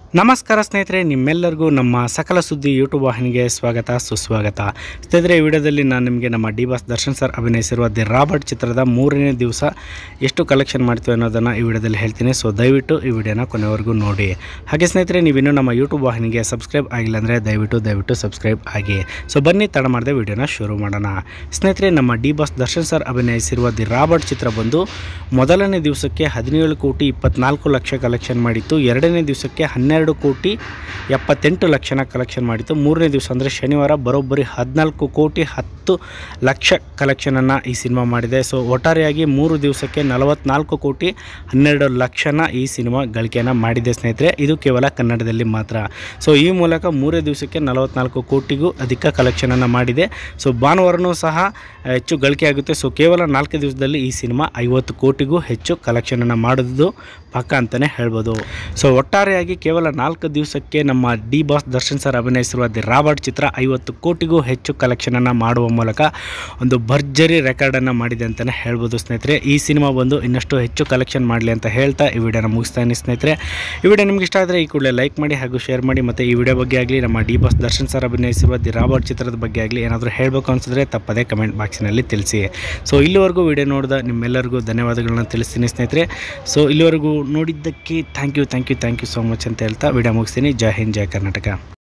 ನಮಸ್ಕಾರ ಸ್ನೇಹಿತರೆ ನಿಮ್ಮೆಲ್ಲರಿಗೂ ನಮ್ಮ ಸಕಲ ಸುದ್ದಿ ಯೂಟ್ಯೂಬ್ ವಾಹಿನಿಗೆ ಸ್ವಾಗತ ಸುಸ್ವಾಗತ ಸ್ನೇಹಿತರೆ ಈ ವಿಡಿಯೋದಲ್ಲಿ ನಾನು ನಿಮಗೆ ನಮ್ಮ ಡಿ ಬಾಸ್ ದರ್ಶನ್ ಸರ್ ಅಭಿನಯಿಸಿರುವ ದಿ ರಾಬರ್ಟ್ ಚಿತ್ರದ ಮೂರನೇ ದಿವಸ ಎಷ್ಟು ಕಲೆಕ್ಷನ್ ಮಾಡ್ತೀವಿ ಅನ್ನೋದನ್ನು ಈ ವಿಡಿಯೋದಲ್ಲಿ ಹೇಳ್ತೀನಿ ಸೊ ದಯವಿಟ್ಟು ಈ ವಿಡಿಯೋನ ಕೊನೆವರೆಗೂ ನೋಡಿ ಹಾಗೆ ಸ್ನೇಹಿತರೆ ನೀವಿನ್ನೂ ನಮ್ಮ ಯೂಟ್ಯೂಬ್ ವಾಹಿನಿಗೆ ಸಬ್ಸ್ಕ್ರೈಬ್ ಆಗಿಲ್ಲ ಅಂದರೆ ದಯವಿಟ್ಟು ದಯವಿಟ್ಟು ಸಬ್ಸ್ಕ್ರೈಬ್ ಆಗಿ ಸೊ ಬನ್ನಿ ತಡ ಮಾಡದೆ ವಿಡಿಯೋನ ಶುರು ಮಾಡೋಣ ಸ್ನೇಹಿತರೆ ನಮ್ಮ ಡಿ ಬಾಸ್ ದರ್ಶನ್ ಸರ್ ಅಭಿನಯಿಸಿರುವ ದಿ ರಾಬರ್ಟ್ ಚಿತ್ರ ಬಂದು ಮೊದಲನೇ ದಿವಸಕ್ಕೆ ಹದಿನೇಳು ಕೋಟಿ ಇಪ್ಪತ್ನಾಲ್ಕು ಲಕ್ಷ ಕಲೆಕ್ಷನ್ ಮಾಡಿತ್ತು ಎರಡನೇ ದಿವಸಕ್ಕೆ ಹನ್ನೆರಡು ಕೋಟಿ ಎಪ್ಪತ್ತೆಂಟು ಲಕ್ಷನ ಕಲೆಕ್ಷನ್ ಮಾಡಿತ್ತು ಮೂರನೇ ದಿವಸ ಅಂದರೆ ಶನಿವಾರ ಬರೋಬ್ಬರಿ ಹದಿನಾಲ್ಕು ಕೋಟಿ ಹತ್ತು ಲಕ್ಷ ಕಲೆಕ್ಷನನ್ನು ಈ ಸಿನಿಮಾ ಮಾಡಿದೆ ಸೊ ಒಟ್ಟಾರೆಯಾಗಿ ಮೂರು ದಿವಸಕ್ಕೆ ನಲವತ್ನಾಲ್ಕು ಕೋಟಿ ಹನ್ನೆರಡು ಲಕ್ಷನ ಈ ಸಿನಿಮಾ ಗಳಿಕೆಯನ್ನು ಮಾಡಿದೆ ಸ್ನೇಹಿತರೆ ಇದು ಕೇವಲ ಕನ್ನಡದಲ್ಲಿ ಮಾತ್ರ ಸೊ ಈ ಮೂಲಕ ಮೂರೇ ದಿವಸಕ್ಕೆ ನಲವತ್ನಾಲ್ಕು ಕೋಟಿಗೂ ಅಧಿಕ ಕಲೆಕ್ಷನನ್ನು ಮಾಡಿದೆ ಸೊ ಭಾನುವಾರನೂ ಸಹ ಆ, ಹೆಚ್ಚು ಗಳಿಕೆ ಆಗುತ್ತೆ ಸೊ ಕೇವಲ ನಾಲ್ಕು ದಿವಸದಲ್ಲಿ ಈ ಸಿನಿಮಾ ಐವತ್ತು ಕೋಟಿಗೂ ಹೆಚ್ಚು ಕಲೆಕ್ಷನನ್ನು ಮಾಡೋದು ಪಕ್ಕ ಅಂತಲೇ ಹೇಳ್ಬೋದು ಸೊ ಒಟ್ಟಾರೆಯಾಗಿ ಕೇವಲ ನಾಲ್ಕು ದಿವಸಕ್ಕೆ ನಮ್ಮ ಡಿ ಬಾಸ್ ದರ್ಶನ್ ಸರ್ ಅಭಿನಯಿಸಿರುವ ದಿ ರಾಬರ್ಟ್ ಚಿತ್ರ ಐವತ್ತು ಕೋಟಿಗೂ ಹೆಚ್ಚು ಕಲೆಕ್ಷನನ್ನು ಮಾಡುವ ಮೂಲಕ ಒಂದು ಭರ್ಜರಿ ರೆಕಾರ್ಡನ್ನು ಮಾಡಿದೆ ಅಂತಲೇ ಹೇಳ್ಬೋದು ಸ್ನೇಹಿತರೆ ಈ ಸಿನಿಮಾ ಬಂದು ಇನ್ನಷ್ಟು ಹೆಚ್ಚು ಕಲೆಕ್ಷನ್ ಮಾಡಲಿ ಅಂತ ಹೇಳ್ತಾ ಈ ವಿಡಿಯೋನ ಮುಗಿಸ್ತಾನೆ ಸ್ನೇಹಿತರೆ ಈ ವಿಡಿಯೋ ನಿಮ್ಗೆ ಇಷ್ಟ ಆದರೆ ಈ ಕೂಡಲೇ ಲೈಕ್ ಮಾಡಿ ಹಾಗೂ ಶೇರ್ ಮಾಡಿ ಮತ್ತು ಈ ವಿಡಿಯೋ ಬಗ್ಗೆ ಆಗಲಿ ನಮ್ಮ ಡಿ ಬಾಸ್ ದರ್ಶನ್ ಸರ್ ಅಭಿನಯಿಸಿರುವ ದಿ ರಾಬರ್ಟ್ ಚಿತ್ರದ ಬಗ್ಗೆ ಆಗಲಿ ಏನಾದರೂ ಹೇಳಬೇಕು ಅನಿಸಿದ್ರೆ ತಪ್ಪದೇ ಕಮೆಂಟ್ ಬಾಕ್ಸಿನಲ್ಲಿ ತಿಳಿಸಿ ಸೊ ಇಲ್ಲಿವರೆಗೂ ವಿಡಿಯೋ ನೋಡಿದ ನಿಮ್ಮೆಲ್ಲರಿಗೂ ಧನ್ಯವಾದಗಳನ್ನ ತಿಳಿಸ್ತೀನಿ ಸ್ನೇಹಿತರೆ ಸೊ ಇಲ್ಲಿವರೆಗೂ ನೋಡಿದ್ದಕ್ಕೆ thank you thank you thank you so much ಅಂತ ಹೇಳ್ತಾ ವಿಡಿಯೋ ಮುಗಿಸ್ತೀನಿ ಜೈ ಹಿಂದ್ ಜೈ ಕರ್ನಾಟಕ